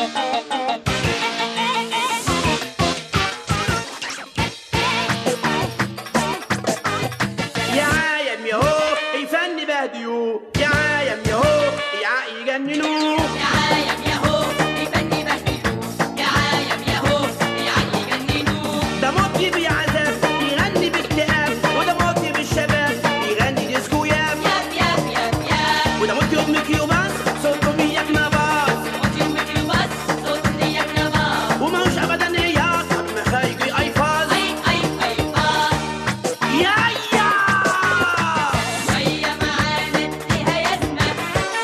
يا عايم يهو الفن بهديو يا عايم يهو يا يجننوه يا عايم ياهو يفني بهدلو يا عايم ياهو يعني يجننوه ده مطرب يا عذاب يغني باكتئاب وده مطرب الشباب يغني ديسكو ياب ياب ياب ياب ياب وده مطرب ميكروباص صوته مية نباص موتي وميكروباص صوت نيك نبار وماهوش ابدا رياض ما خايجي ايفاز اي اي اي باص يا يا شوية معانا اديها يزمة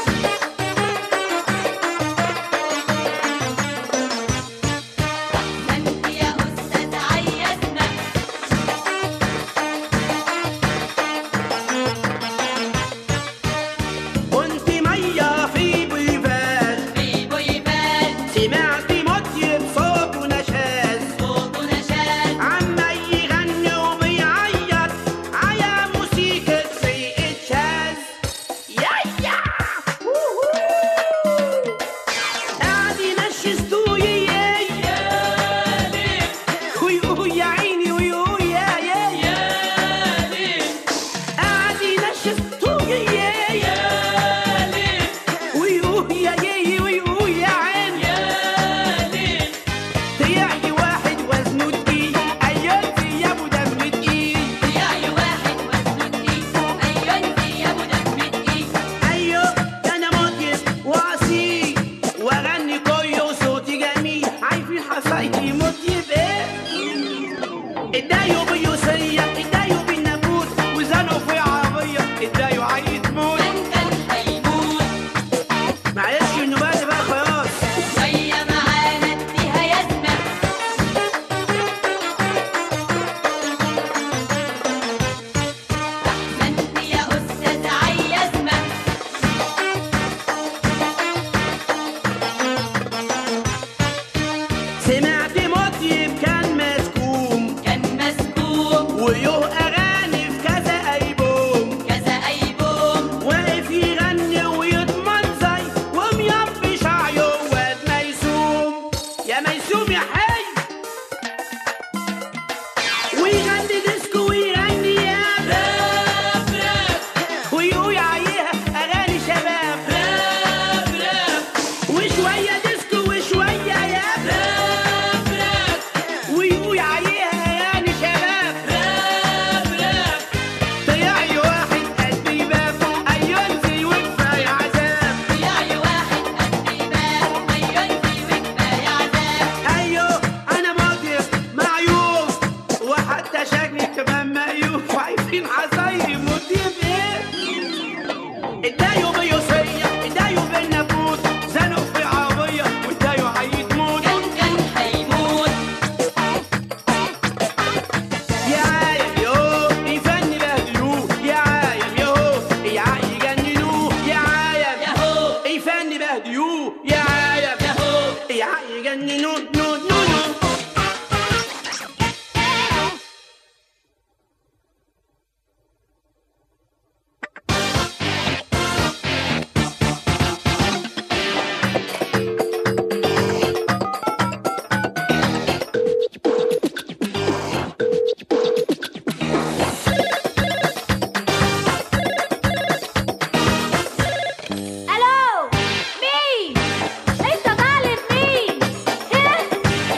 انت يا استاذ عيزنا كنت مية في بيبان بيبو يبان سمعت مطرب صوته نشاز صوته نشاز عما يغني وبيعيط على موسيقى سيئة شاز يا يا ووهو. قاعد ينشز طويي ويقول يا عيني ويقول يا يا قاعد ينشز طويي ويقول يا يا ويقول يا عيني تيعي واحد وزنه تقيل ايوه يا ابو دم تقيل يا واحد وزنتي ايوه انت يا ابو دم تقيل ايوه انا مطرب واصيل واغني كوي وصوتي جميل عارفين حصايتي مطرب ايه ادايو بيوسية ادايو بالنابوت وزنوا في عربية ادايو عيد موت من كان هيموت معلش النوبات بقى خلاص شوية معانا اديها يزمة انت يا استاذ عيزمة سمعت مطرب كان مسكوم كان مسكوب ويوه اغاني في كذا ايبوم كذا ايبوم واقف يغني ويضمن زي وميضي شعره واد ميسوم يا ميسوم يا حي ويغني ديسكو ويغني يا راب ويقول عليها اغاني شباب وشويه ديسكو وشويه يا راب ويقول عليها اغاني شباب طيعي واحد قلبي باب ايونزي وكفايه عذاب يا واحد قد باب ايوه انت وكفاية عذاب ايوه انا ماضي معيوب وحتى شكلي كمان مقيوب وعايزين عصايري مطيب ايه ادايو بيوسية ادايو بالنابوت زنوا في عربية وادايو عيد موت كان كان هيموت يا عايم يهو يفني بهدلوه يا عايم يهو يا يجننوه يا عايم ياهو يفني بهدلوه يا عايم ياهو يا يجننوه نو نو نو الو مين انت طالب مين إيه؟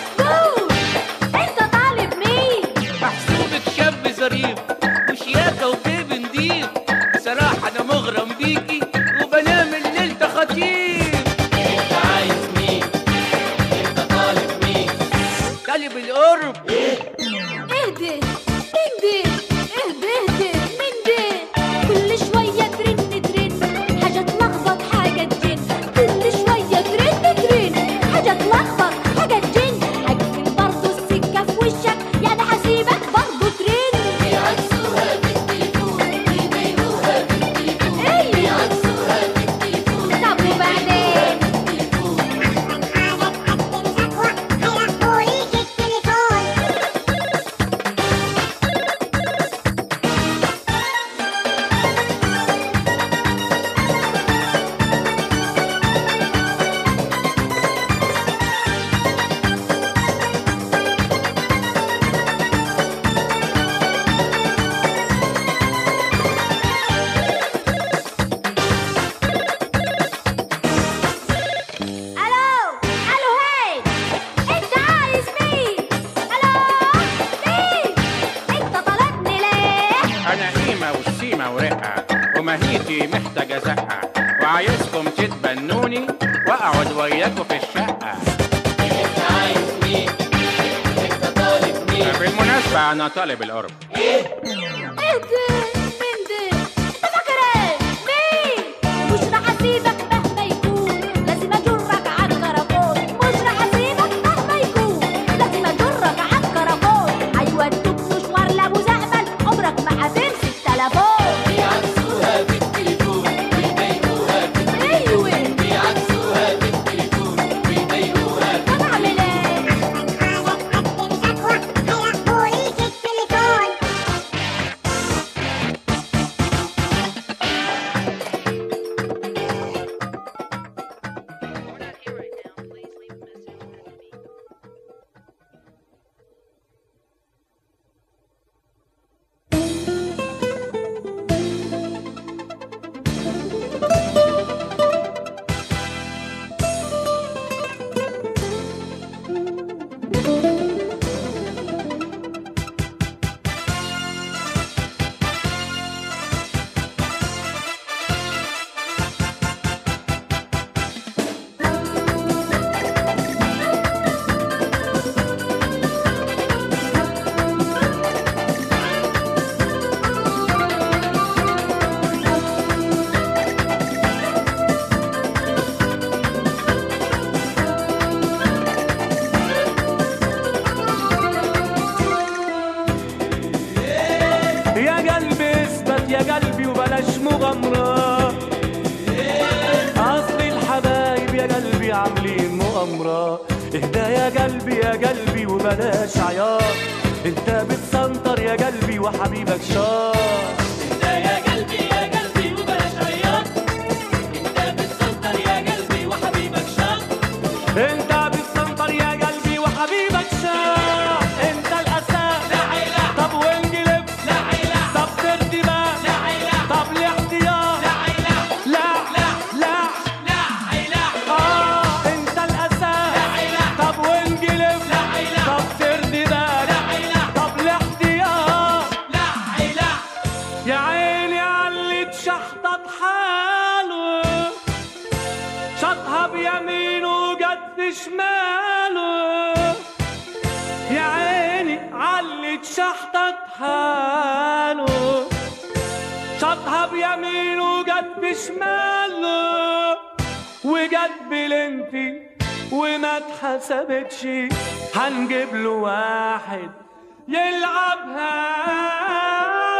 محتاجة زقة وعايزكم تتبنوني واقعد وياكوا في الشقة انت عايز مين انت طالب مين بالمناسبة انا طالب القرب ايه ده مين ده انت فاكر ايه مين مش راح اسيبك مهما يكون لازم اجرك على الكراكون مش راح اسيبك مهما يكون لازم اجرك على الكراكون هيودوك مشوار لابو زقمل عمرك ما هتنسي التليفون بيعكسوها في التليفون ويضايقوها في التليفون ايوه بيعكسوها في التليفون ويضايقوها في طب اعمل ايه يا قلبي اثبت يا قلبي وبلاش مغامرة أصل الحبايب يا قلبي عاملين مؤامرة اهدى يا قلبي يا قلبي وبلاش عياط انت بتسنطر يا قلبي وحبيبك شاط انت يا قلبي يا قلبي وبلاش عياط انت بتسنطر يا قلبي وحبيبك شاط انت بتسنطر يا قلبي وحبيبك شاط انت الأساس لا عيلة طب وانقلب لا عيلة طب ترتبة لا عيلة طب الاحتياط لا عيلة لا لا لا لا عيلة آه انت الأساس لا عيلة طب وانقلب لا عيلة طب ترضي بالك لا عيلة طب الاحتياط لا عيلة يا عيني علي اتشحطط حاله شطها بيمينه وجت في شماله يا عيني علي اتشحطط حاله شطها بيمينه وجت في شماله وجت بلنتي وما اتحسبتش هنجيب له واحد يلعبها